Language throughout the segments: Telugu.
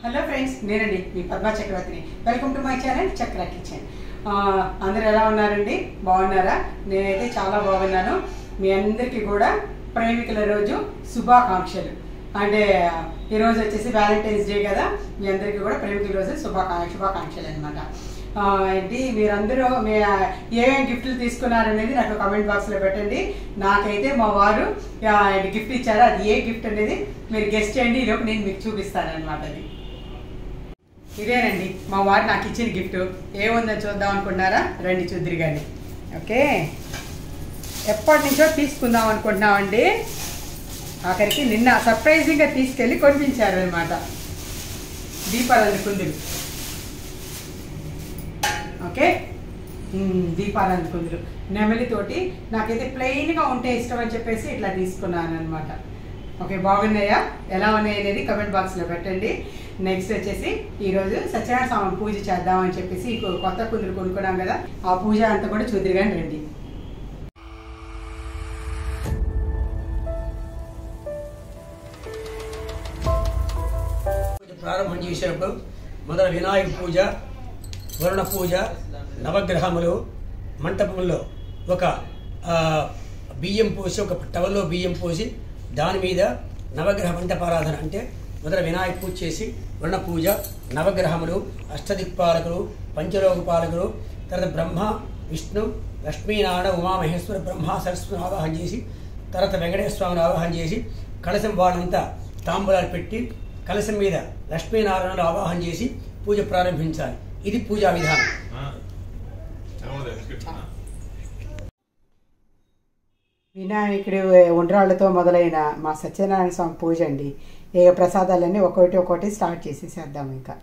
హలో ఫ్రెండ్స్ నేనండి మీ పద్మా చక్రవర్తిని welcome to my channel Chakra kitchen ఆ, అందరూ ఎలా ఉన్నారండి బాగున్నారా నేనైతే చాలా బాగున్నాను మీ అందరికీ కూడా ప్రేమికుల రోజు శుభాకాంక్షలు అంటే ఈరోజు వచ్చేసి వ్యాలంటైన్స్ డే కదా మీ అందరికీ కూడా ప్రేమికుల రోజు శుభాకా శుభాకాంక్షలు అనమాట ఏంటి మీరందరూ మీ ఏమేమి గిఫ్ట్లు తీసుకున్నారనేది నాకు కమెంట్ బాక్స్లో పెట్టండి నాకైతే మా వారు ఆ, గిఫ్ట్ ఇచ్చారు అది ఏ గిఫ్ట్ అనేది మీరు గెస్ట్ చేయండి ఈలోపు నేను మీకు చూపిస్తాను అనమాట అది ఇదేనండి మా వారు నాకు ఇచ్చిన గిఫ్ట్ ఏముందో చూద్దాం అనుకున్నారా రండి చూద్దరు కానీ ఓకే ఎప్పటి నుంచో తీసుకుందాం అనుకుంటున్నామండి ఆఖరికి నిన్న సర్ప్రైజింగ్గా తీసుకెళ్ళి కొనిపించారు అనమాట దీపారాధన కుందులు ఓకే మ్మ్, దీపారాధన కుందులు నెమలితోటి నాకైతే ప్లెయిన్గా ఉంటే ఇష్టం అని చెప్పేసి ఇట్లా తీసుకున్నాను అనమాట ఓకే బాగున్నాయా ఎలా ఉన్నాయి అనేది కమెంట్ బాక్స్లో పెట్టండి నెక్స్ట్ వచ్చేసి ఈరోజు సత్యనారాయణ స్వామి పూజ చేద్దామని చెప్పేసి ఈ కొత్త కుందులు కొనుక్కున్నాం కదా ఆ పూజ అంతా కూడా చూద్దరు కానీ రండి పూజ ప్రారంభం చేసినప్పుడు మొదల వినాయక పూజ వరుణ పూజ నవగ్రహములు మంటపంలో ఒక ఆ, బియ్యం పోసి ఒక టవల్లో బియ్యం పోసి దాని మీద నవగ్రహ మంటపారాధన అంటే మొదల వినాయక పూజ చేసి వరుణ పూజ నవగ్రహములు అష్టదిక్పాలకులు పంచలోక పాలకులు తర్వాత బ్రహ్మ విష్ణు లక్ష్మీనారాయణ ఉమామహేశ్వర బ్రహ్మ సరస్వతిని ఆవాహన చేసి తర్వాత వెంకటేశ్వర స్వామిని ఆవాహన చేసి కలశం వాళ్ళంతా తాంబూలాలు పెట్టి కలశం మీద లక్ష్మీనారాయణను ఆవాహన చేసి పూజ ప్రారంభించాలి ఇది పూజా విధానం వినాయకుడి ఉండ్రాళ్ళతో మొదలైన మా సత్యనారాయణ స్వామి పూజ అండి ఏ ప్రసాదాలన్నీ ఒక్కొక్కటి ఒక్కొక్కటి స్టార్ట్ చేసేసేద్దాం ఇంకా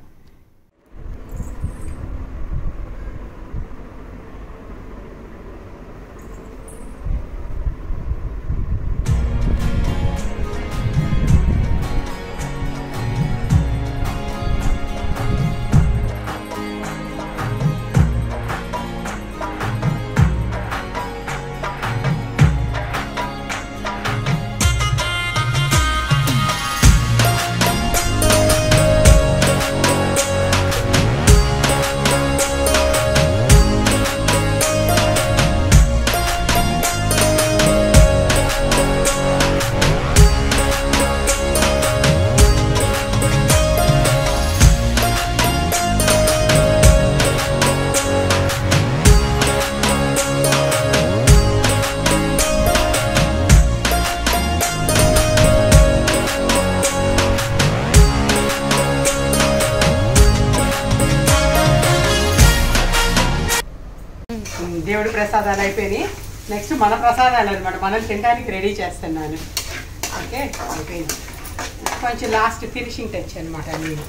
ఉమ్, దేవుడి ప్రసాదాలు అయిపోయినాయి నెక్స్ట్ మన ప్రసాదాలు అనమాట మనం తినడానికి రెడీ చేస్తున్నాను ఓకే అయిపోయింది కొంచెం లాస్ట్ ఫినిషింగ్ టచ్ అనమాట నేను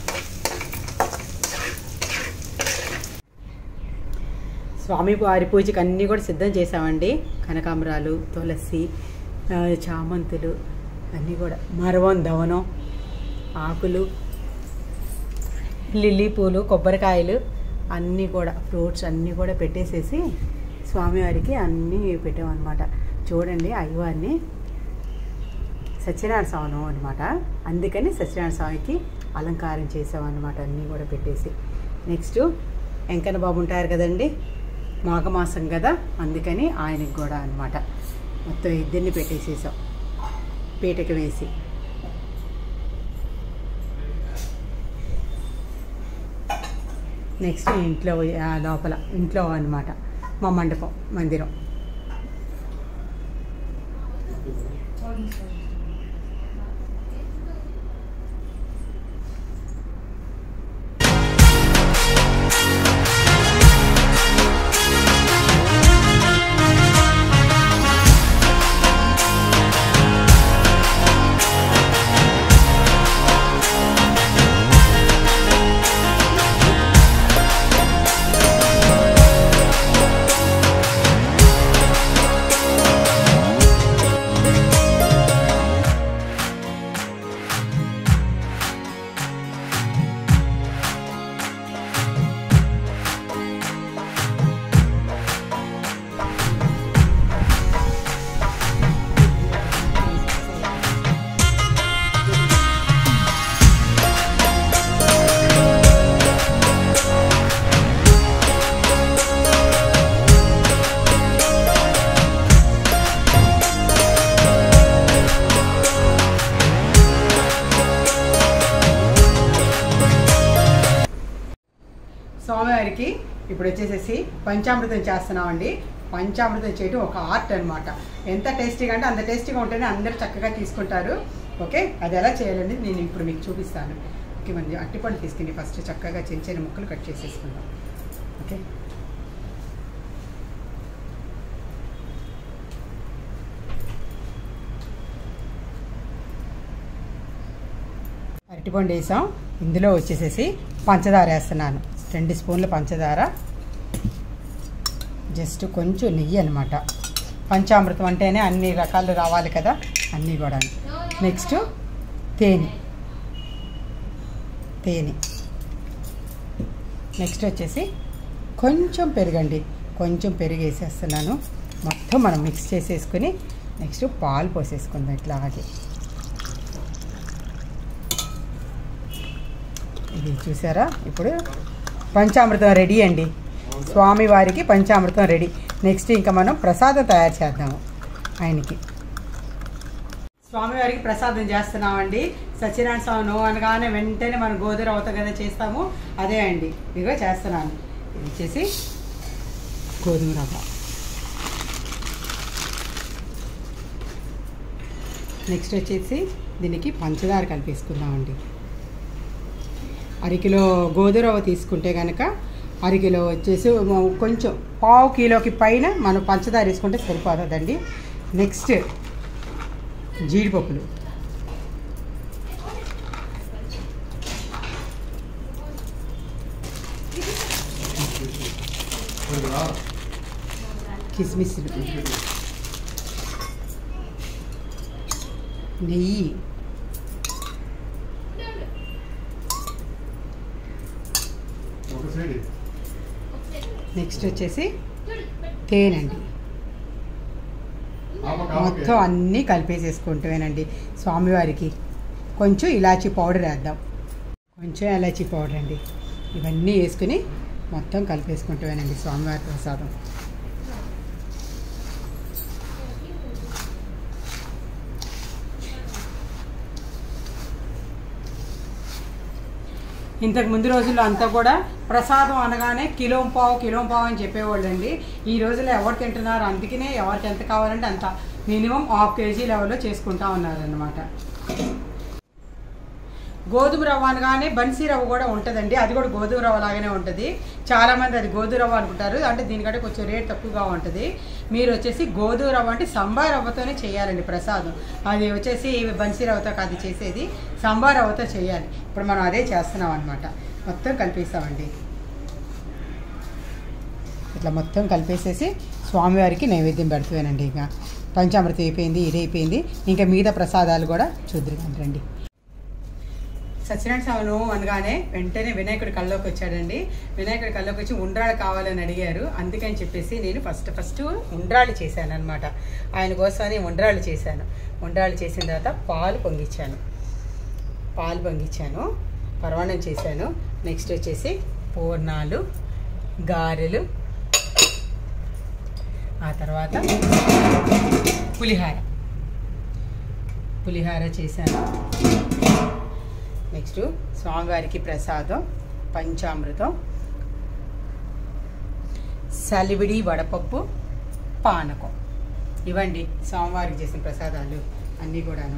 స్వామి వారి పూజకి అన్నీ కూడా సిద్ధం చేసామండి కనకాంబరాలు తులసి ఆ, చామంతులు అన్నీ కూడా మరవం దవనం ఆకులు లిల్లీ పూలు కొబ్బరికాయలు అన్నీ కూడా ఫ్రూట్స్ అన్నీ కూడా పెట్టేసేసి స్వామివారికి అన్నీ పెట్టామన్నమాట చూడండి అయ్యవారిని సత్యనారాయణ స్వామి అనమాట అందుకని సత్యనారాయణ స్వామికి అలంకారం చేసామన్నమాట అన్నీ కూడా పెట్టేసి నెక్స్ట్ వెంకన్న బాబు ఉంటారు కదండి మాఘమాసం కదా అందుకని ఆయనకి కూడా అన్నమాట మొత్తం ఇద్దరిని పెట్టేసేసాం పీటకి వేసి నెక్స్ట్ ఇంట్లో ఆ, లోపల ఇంట్లో అన్నమాట మా మండపం మందిరం స్వామివారికి ఇప్పుడు వచ్చేసేసి పంచామృతం చేస్తున్నామండి పంచామృతం చేయడం ఒక ఆర్ట్ అన్నమాట ఎంత టేస్టీగా అంటే అంత టేస్టీగా ఉంటేనే అందరూ చక్కగా తీసుకుంటారు ఓకే అది ఎలా చేయాలని నేను ఇప్పుడు మీకు చూపిస్తాను ఓకే మంది అట్టిపండు తీసుకుని ఫస్ట్ చక్కగా చిన్న చిన్న ముక్కలు కట్ చేసేసుకుందాం ఓకే అరటిపండు వేసాం ఇందులో వచ్చేసేసి పంచదార వేస్తున్నాను రెండు స్పూన్ల పంచదార జస్ట్ కొంచెం నెయ్యి అనమాట పంచామృతం అంటేనే అన్ని రకాలు రావాలి కదా అన్నీ కూడా నెక్స్ట్ తేనె తేనె నెక్స్ట్ వచ్చేసి కొంచెం పెరుగండి కొంచెం పెరుగు వేసేస్తున్నాను మొత్తం మనం మిక్స్ చేసేసుకుని నెక్స్ట్ పాలు పోసేసుకుందాం ఇట్లాగే ఇది చూసారా ఇప్పుడు పంచామృతం రెడీ అండి స్వామివారికి పంచామృతం రెడీ నెక్స్ట్ ఇంకా మనం ప్రసాదం తయారు చేద్దాము ఆయనకి స్వామివారికి ప్రసాదం చేస్తున్నామండి సత్యనారాయణ స్వామి నో అనగానే వెంటనే మనం గోధుర అవుతాం కదా చేస్తాము అదే అండి ఇదిగో చేస్తున్నాను ఇది వచ్చేసి గోధుమ రవ్వ నెక్స్ట్ వచ్చేసి దీనికి పంచదార కలిపేసుకుందామండి అరకిలో గోధుమ రవ్వ తీసుకుంటే కనుక అరకిలో వచ్చేసి కొంచెం పావు కిలోకి పైన మనం పంచదార వేసుకుంటే సరిపోతుందండి నెక్స్ట్ జీడిపప్పులు కిస్మిస్లు నెయ్యి నెక్స్ట్ వచ్చేసి తేనండి మొత్తం అన్నీ కలిపేసేసుకుంటామేనండి స్వామివారికి కొంచెం ఇలాచీ పౌడర్ వేద్దాం కొంచెం ఇలాచీ పౌడర్ అండి ఇవన్నీ వేసుకుని మొత్తం కలిపేసుకుంటామేనండి స్వామివారి ప్రసాదం ఇంతకు ముందు రోజుల్లో అంతా కూడా ప్రసాదం అనగానే కిలో పావు కిలో పావు అని చెప్పేవాళ్ళండి ఈ రోజుల్లో ఎవరు తింటున్నారు అందుకనే ఎవరికి ఎంత కావాలంటే అంత మినిమం హాఫ్ కేజీ లెవెల్లో చేసుకుంటా ఉన్నారన్నమాట గోధుమ రవ్వ అనగానే బన్సీ రవ్వ కూడా ఉంటుందండి అది కూడా గోధుమ రవ్వ లాగానే ఉంటుంది చాలామంది అది గోధుమ రవ్వ అనుకుంటారు అంటే దీనికంటే కొంచెం రేట్ తక్కువగా ఉంటుంది మీరు వచ్చేసి గోధుమ రవ్వ అంటే సంబా రవ్వతోనే చేయాలండి ప్రసాదం అది వచ్చేసి బన్సీ రవ్వతో కాదు చేసేది సంబా రవ్వతో చేయాలి ఇప్పుడు మనం అదే చేస్తున్నాం అనమాట మొత్తం కలిపేస్తామండి ఇట్లా మొత్తం కలిపేసేసి స్వామివారికి నైవేద్యం పెడుతున్నానండి ఇంకా పంచామృతం అయిపోయింది ఇది అయిపోయింది ఇంకా మిగతా ప్రసాదాలు కూడా చూద్దరు రండి సత్యనారాయణ స్వామి అనగానే వెంటనే వినాయకుడి కల్లోకి వచ్చాడండి వినాయకుడి కల్లోకి వచ్చి ఉండ్రాళ్ళు కావాలని అడిగారు అందుకని చెప్పేసి నేను ఫస్ట్ ఫస్ట్ ఉండ్రాళ్ళు చేశాను అనమాట ఆయన కోసమని ఉండ్రాళ్ళు చేశాను ఉండ్రాళ్ళు చేసిన తర్వాత పాలు పొంగిచ్చాను పాలు పొంగిచ్చాను పరవాణం చేశాను నెక్స్ట్ వచ్చేసి పూర్ణాలు గారెలు ఆ తర్వాత పులిహార పులిహార చేశాను నెక్స్ట్ స్వామివారికి ప్రసాదం పంచామృతం సలివిడి వడపప్పు పానకం ఇవ్వండి స్వామివారికి చేసిన ప్రసాదాలు అన్నీ కూడాను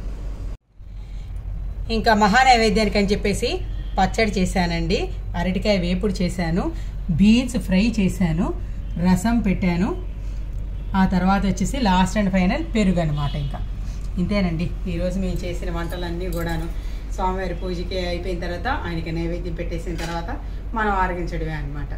ఇంకా మహానైవేద్యానికి అని చెప్పేసి పచ్చడి చేశానండి అరటికాయ వేపుడు చేశాను బీన్స్ ఫ్రై చేశాను రసం పెట్టాను ఆ తర్వాత వచ్చేసి లాస్ట్ అండ్ ఫైనల్ పెరుగు అనమాట ఇంకా ఇంతేనండి ఈరోజు మేము చేసిన వంటలన్నీ కూడాను స్వామివారి పూజకి అయిపోయిన తర్వాత ఆయనకి నైవేద్యం పెట్టేసిన తర్వాత మనం ఆరగించడమే అనమాట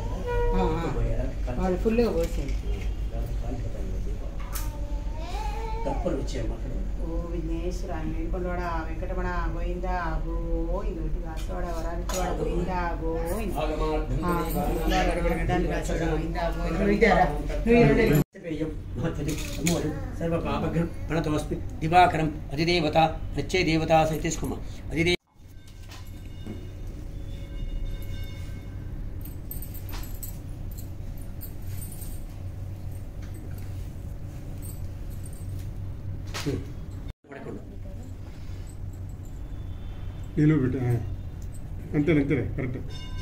ఆ, ఆ. వాళ్ళు ఫుల్గా పోసేయండి తప్పులు వచ్చాయి అక్కడ ఓ విఘ్నేశ్వర మేల్కొండవాడ వెంకటమణ గోయిందా గోయింద ఒకటి కాసవాడ వరాలివాడ గోయిందా గోయింద ఆ, గడగడగడాలు కాసవాడ గోయిందా గోయింద నువ్వు ఇదారా? నువ్వు ఈ రెండు సర్వపాపగ్రం ప్రణతోస్మి దివాకరం అధిదేవత నచ్చే దేవత సైతేష్కుమ అధిదే పడకుండా నిలువ పెట్టు ఆ. అంతేనే అంతేనే కరెక్ట్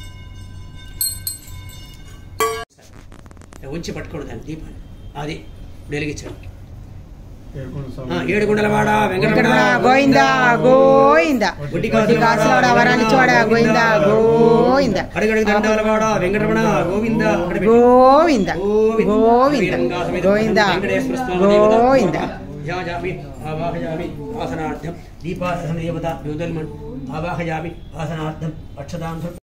ఉంచి పట్టుకోండి దాన్ని దీపాన్ని అది వెలిగించాడు ఏడుకొండ ఆ, స్వామి. ఏడుగుండలవాడ వెంకటరమణ వెంకటరమణ గోయింద గోయింద వడ్డీ వడ్డీ కాసులవాడ వరాలిచ్చువాడ గోయింద గోయింద అడుగడుగు దండాలవాడ వెంకటరమణ గోవింద అడబెట్టు. గోవింద గోవింద గోవింద గోవింద యాజామి ఆవాహయామి ఆసనార్థం దీపాసన దేవత న్యూదల్మన్ ఆవాహయామి ఆసనార్థం అక్షదాంతం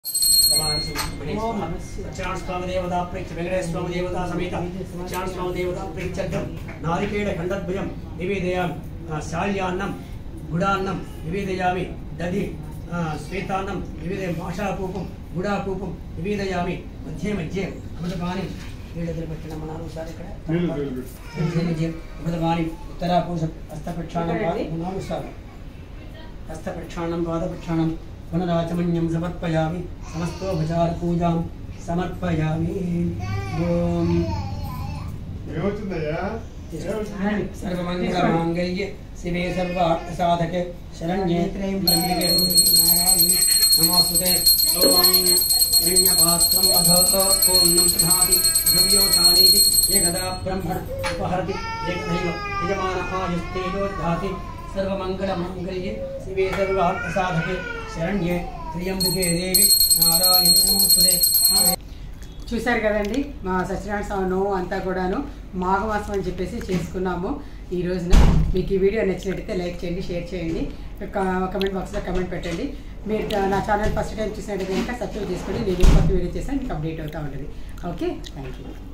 స్వామి దేవత ప్రేక్ష వెంకటేశ్వర స్వామి దేవత సమేత సత్యాన్ స్వామి దేవత ప్రేక్షర్థం నారికేళ ఖండద్వయం నివేదయామి ఆ, శాల్యాన్నం గుడాన్నం నివేదయామి దధి ఆ, శ్వేతాన్నం నివేదయ భాషాపూపం గుడాపూపం నివేదయామి మధ్యే మధ్యే అమృతపాని వీళ్ళెదురు పెట్టిన మన ఒకసారి ఇక్కడ నీళ్ళు నీళ్ళు పెట్టు. విజయం అమృతవాణి ఉత్తరాపూజం హస్తప్రక్షాళనం నాలుగు సార్లు హస్తప్రక్షాళనం పాదప్రక్షాళనం పునరాచమన్యం సమర్పయామి సమస్తోపచార పూజాం సమర్పయామి ఓం ఏమొచ్చిందయ్యా సర్వమంగళమాంగళ్య శివే సర్వార్థసాధకే శరణ్యే త్రయంబకే నారాయణి నమోస్తుతే ఓం హిరణ్యపాత్రం అధో పూర్ణం దధాతి ద్రవ్యోషాణీతి ఏకదా బ్రహ్మణ ఉపహరతి ఏకదైవ యజమాన ఆయుస్తేజో దధాతి సర్వమంగళమాంగళ్యే శివే సర్వార్థసాధకే శరణ్యే త్రియంబకే దేవి నారాయణి నమోస్తుతే చూశారు కదండి మా సత్యనారాయణ స్వామి నోము అంతా కూడాను మాఘమాసం అని చెప్పేసి చేసుకున్నాము ఈ రోజున మీకు ఈ వీడియో నచ్చినట్టయితే లైక్ చేయండి షేర్ చేయండి క- కమెంట్ బాక్స్లో కమెంట్ పెట్టండి మీరు నా ఛానల్ ఫస్ట్ టైం చూసినట్టయితే కనుక సబ్స్క్రైబ్ చేసుకోండి నేను ఏ కొత్త వీడియో చేసినా మీకు అప్డేట్ అవుతూ ఉంటుంది ఓకే థ్యాంక్ యూ